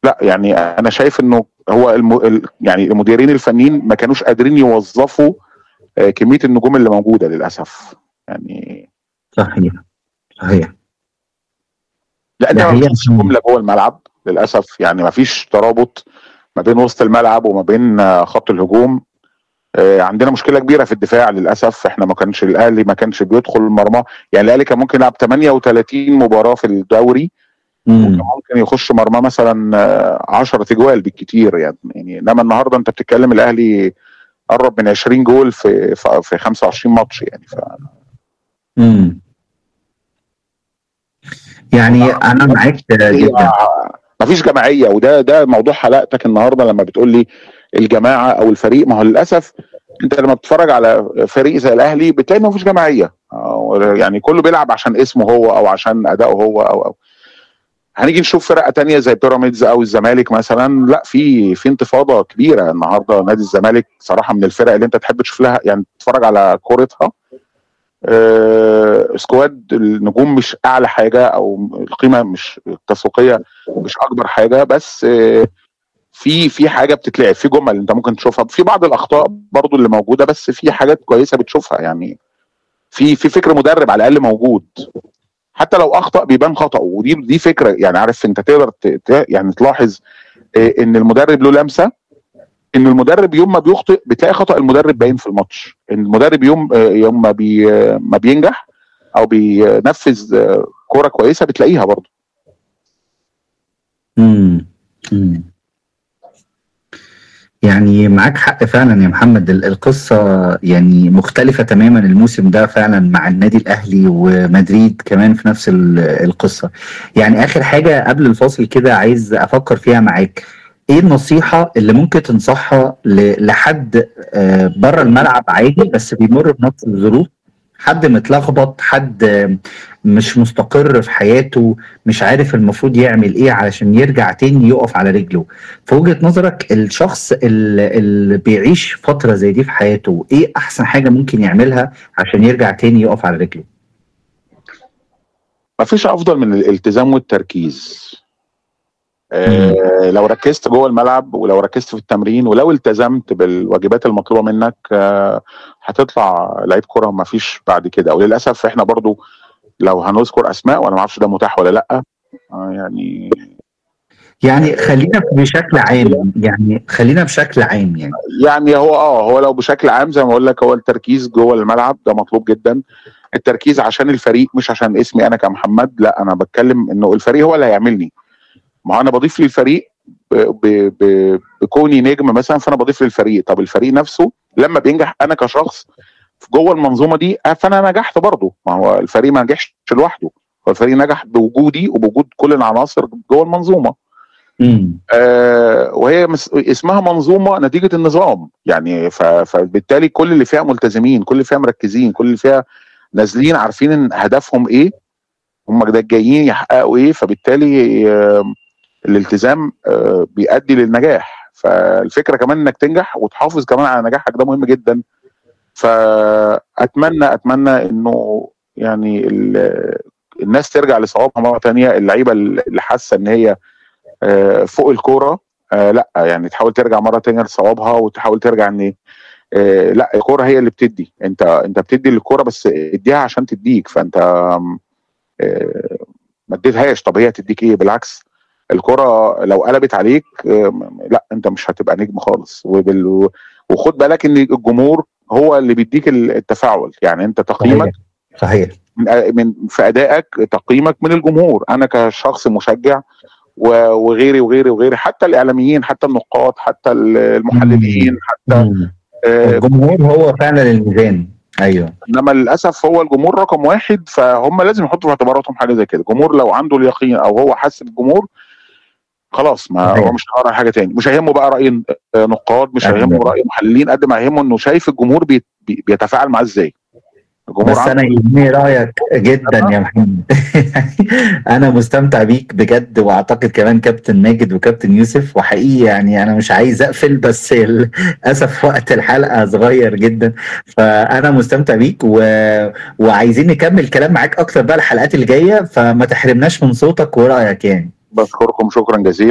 لا يعني انا شايف انه هو الم... ال- يعني المديرين الفنيين ما كانوش قادرين يوظفوا آه، كميه النجوم اللي موجوده للاسف يعني صحيح صحيح لان ده ما هي فيش جمله جوه الملعب للاسف يعني ما فيش ترابط ما بين وسط الملعب وما بين آه، خط الهجوم آه، عندنا مشكله كبيره في الدفاع للاسف احنا ما كانش الاهلي ما كانش بيدخل المرمى يعني الاهلي كان ممكن يلعب 38 مباراه في الدوري مم. وكان ممكن يخش مرمى مثلا 10 تجوال بالكتير يعني يعني انما النهارده انت بتتكلم الاهلي قرب من 20 جول في في في 25 ماتش يعني ف مم. يعني انا معاك جدا ما فيش جماعيه وده ده موضوع حلقتك النهارده لما بتقول لي الجماعه او الفريق ما هو للاسف انت لما بتتفرج على فريق زي الاهلي بتلاقي ما فيش جماعيه أو يعني كله بيلعب عشان اسمه هو او عشان اداؤه هو او او هنيجي نشوف فرقه تانية زي بيراميدز او الزمالك مثلا لا في في انتفاضه كبيره النهارده نادي الزمالك صراحه من الفرق اللي انت تحب تشوف لها يعني تتفرج على كورتها آه، سكواد النجوم مش اعلى حاجه او القيمه مش التسويقيه مش اكبر حاجه بس آه، في في حاجه بتتلعب في جمل انت ممكن تشوفها في بعض الاخطاء برضو اللي موجوده بس في حاجات كويسه بتشوفها يعني في في فكر مدرب على الاقل موجود حتى لو اخطا بيبان خطأه ودي دي فكره يعني عارف انت تقدر ت- ت- يعني تلاحظ آه، ان المدرب له لمسه ان المدرب يوم ما بيخطئ بتلاقي خطأ المدرب باين في الماتش ان المدرب يوم آه، يوم ما بي آه، ما بينجح او بينفذ آه، كوره كويسه بتلاقيها برضه مم. مم. يعني معاك حق فعلا يا محمد ال- القصة يعني مختلفة تماما الموسم ده فعلا مع النادي الأهلي ومدريد كمان في نفس ال- القصة يعني آخر حاجة قبل الفاصل كده عايز أفكر فيها معاك إيه النصيحة اللي ممكن تنصحها ل- لحد آه، بره الملعب عادي بس بيمر بنفس الظروف حد متلخبط حد آه، مش مستقر في حياته مش عارف المفروض يعمل ايه علشان يرجع تاني يقف على رجله في وجهة نظرك الشخص اللي, اللي بيعيش فترة زي دي في حياته ايه احسن حاجة ممكن يعملها عشان يرجع تاني يقف على رجله ما فيش افضل من الالتزام والتركيز آه لو ركزت جوه الملعب ولو ركزت في التمرين ولو التزمت بالواجبات المطلوبه منك آه هتطلع لعيب كره ما فيش بعد كده وللاسف احنا برضو لو هنذكر اسماء وانا ما اعرفش ده متاح ولا لا آه يعني يعني خلينا بشكل عام يعني خلينا بشكل عام يعني يعني هو اه هو لو بشكل عام زي ما اقول لك هو التركيز جوه الملعب ده مطلوب جدا التركيز عشان الفريق مش عشان اسمي انا كمحمد لا انا بتكلم انه الفريق هو اللي هيعملني ما هو انا بضيف للفريق ب ب ب بكوني نجم مثلا فانا بضيف للفريق طب الفريق نفسه لما بينجح انا كشخص جوه المنظومه دي آه، فانا نجحت برضه ما هو الفريق ما نجحش لوحده هو الفريق نجح بوجودي وبوجود كل العناصر جوه المنظومه مم. آه وهي مس... اسمها منظومه نتيجه النظام يعني ف... فبالتالي كل اللي فيها ملتزمين كل اللي فيها مركزين كل اللي فيها نازلين عارفين ان هدفهم ايه هم ده جايين يحققوا ايه فبالتالي آه الالتزام آه بيؤدي للنجاح فالفكره كمان انك تنجح وتحافظ كمان على نجاحك ده مهم جدا فاتمنى اتمنى انه يعني ال... الناس ترجع لصوابها مره تانية اللعيبه اللي حاسه ان هي آه، فوق الكوره آه، لا يعني تحاول ترجع مره تانية لصوابها وتحاول ترجع ان آه، لا الكوره هي اللي بتدي انت انت بتدي للكوره بس اديها عشان تديك فانت آم، آه، ما اديتهاش طب هي تديك ايه بالعكس الكرة لو قلبت عليك آم، لا انت مش هتبقى نجم خالص وبال... وخد بالك ان الجمهور هو اللي بيديك التفاعل يعني انت تقييمك صحيح من من في ادائك تقييمك من الجمهور انا كشخص مشجع و- وغيري وغيري وغيري حتى الاعلاميين حتى النقاد حتى المحللين حتى مم. آه، الجمهور هو فعلا الميزان ايوه انما للاسف هو الجمهور رقم واحد فهم لازم يحطوا في اعتباراتهم حاجه زي كده الجمهور لو عنده اليقين او هو حاسس بالجمهور خلاص ما صحيح. هو مش هيقرا عن حاجه تاني مش هيهمه بقى راي آه، نقاد مش أيوة. هيهمه راي محللين قد ما هيهمه انه شايف الجمهور بي بي- بيتفاعل معاه ازاي الجمهور بس عنده انا يهمني رايك جدا يا محمد انا مستمتع بيك بجد واعتقد كمان كابتن ماجد وكابتن يوسف وحقيقي يعني انا مش عايز اقفل بس للاسف وقت الحلقه صغير جدا فانا مستمتع بيك و... وعايزين نكمل كلام معاك اكتر بقى الحلقات اللي جايه فما تحرمناش من صوتك ورايك يعني بشكركم شكرا جزيلا